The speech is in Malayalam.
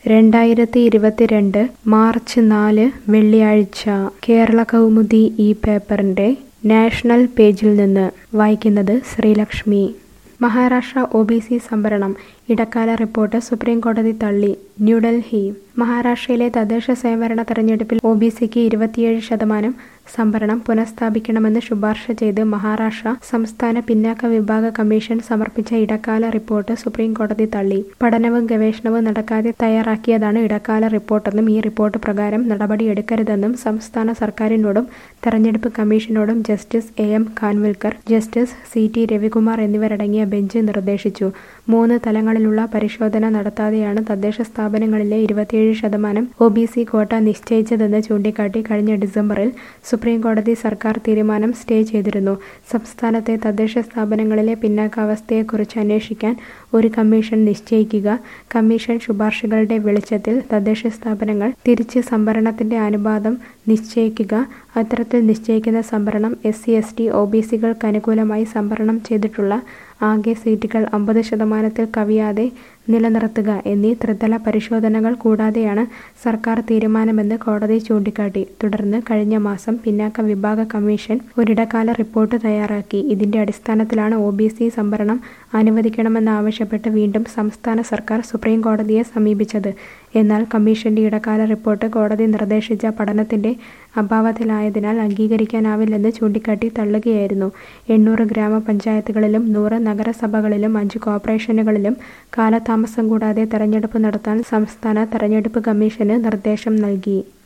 രണ്ടായിരത്തി ഇരുപത്തിരണ്ട് മാർച്ച് നാല് വെള്ളിയാഴ്ച കേരള കൗമുദി ഈ പേപ്പറിന്റെ നാഷണൽ പേജിൽ നിന്ന് വായിക്കുന്നത് Sreelakshmi Maharashtra O B C സംവരണം ഇടക്കാല റിപ്പോർട്ട് സുപ്രീം കോടതി തള്ളി ന്യൂഡൽഹി മഹാരാഷ്ട്രയിലെ തദ്ദേശ സ്വയംഭരണ തെരഞ്ഞെടുപ്പിൽ ഒ ബി സിക്ക് ഇരുപത്തിയേഴ് ശതമാനം സംവരണം പുനഃസ്ഥാപിക്കണമെന്ന് ശുപാർശ ചെയ്ത് മഹാരാഷ്ട്ര സംസ്ഥാന പിന്നാക്ക വിഭാഗ കമ്മീഷൻ സമർപ്പിച്ച ഇടക്കാല റിപ്പോർട്ട് സുപ്രീം കോടതി തള്ളി പഠനവും ഗവേഷണവും നടക്കാതെ തയ്യാറാക്കിയതാണ് ഇടക്കാല റിപ്പോർട്ടെന്നും ഈ റിപ്പോർട്ട് പ്രകാരം നടപടിയെടുക്കരുതെന്നും സംസ്ഥാന സർക്കാരിനോടും തെരഞ്ഞെടുപ്പ് കമ്മീഷനോടും justice A M Khanwilkar justice C T Ravikumar എന്നിവരടങ്ങിയ ബെഞ്ച് നിർദ്ദേശിച്ചു മൂന്ന് തലങ്ങളിലുള്ള പരിശോധന നടത്താതെയാണ് തദ്ദേശ സ്ഥാപനങ്ങളിലെ ഇരുപത്തിയേഴ് ശതമാനം ഒ ബി സി കോട്ട നിശ്ചയിച്ചതെന്ന് ചൂണ്ടിക്കാട്ടി കഴിഞ്ഞ ഡിസംബറിൽ സുപ്രീം കോടതി സർക്കാർ തീരുമാനം സ്റ്റേ ചെയ്തിരുന്നു സംസ്ഥാനത്തെ തദ്ദേശ സ്ഥാപനങ്ങളിലെ പിന്നാക്കാവസ്ഥയെക്കുറിച്ച് അന്വേഷിക്കാൻ ഒരു കമ്മീഷൻ നിശ്ചയിക്കുക കമ്മീഷൻ ശുപാർശകളുടെ വെളിച്ചത്തിൽ തദ്ദേശ സ്ഥാപനങ്ങൾ തിരിച്ച് സംവരണത്തിന്റെ അനുപാതം നിശ്ചയിക്കുക അത്തരത്തിൽ നിശ്ചയിക്കുന്ന സംവരണം S C S T O B സികൾക്ക് അനുകൂലമായി സംവരണം ചെയ്തിട്ടുള്ള ആകെ സീറ്റുകൾ അമ്പത് ശതമാനത്തിൽ കവിയാതെ നിലനിർത്തുക എന്നീ ത്രിതല പരിശോധനകൾ കൂടാതെയാണ് സർക്കാർ തീരുമാനമെന്ന് കോടതി ചൂണ്ടിക്കാട്ടി തുടർന്ന് കഴിഞ്ഞ മാസം പിന്നാക്ക വിഭാഗ കമ്മീഷൻ ഒരിടക്കാല റിപ്പോർട്ട് തയ്യാറാക്കി ഇതിന്റെ അടിസ്ഥാനത്തിലാണ് ഒ ബി സി സംവരണം അനുവദിക്കണമെന്നാവശ്യപ്പെട്ട് വീണ്ടും സംസ്ഥാന സർക്കാർ സുപ്രീം കോടതിയെ സമീപിച്ചത് എന്നാൽ കമ്മീഷന്റെ ഇടക്കാല റിപ്പോർട്ട് കോടതി നിർദ്ദേശിച്ച പഠനത്തിന്റെ അഭാവത്തിലായതിനാൽ അംഗീകരിക്കാനാവില്ലെന്ന് ചൂണ്ടിക്കാട്ടി തള്ളുകയായിരുന്നു എണ്ണൂറ് ഗ്രാമപഞ്ചായത്തുകളിലും നൂറ് നഗരസഭകളിലും അഞ്ച് കോർപ്പറേഷനുകളിലും കാലതാമസം കൂടാതെ തെരഞ്ഞെടുപ്പ് നടത്താൻ സംസ്ഥാന തെരഞ്ഞെടുപ്പ് കമ്മീഷന് നിർദ്ദേശം നൽകി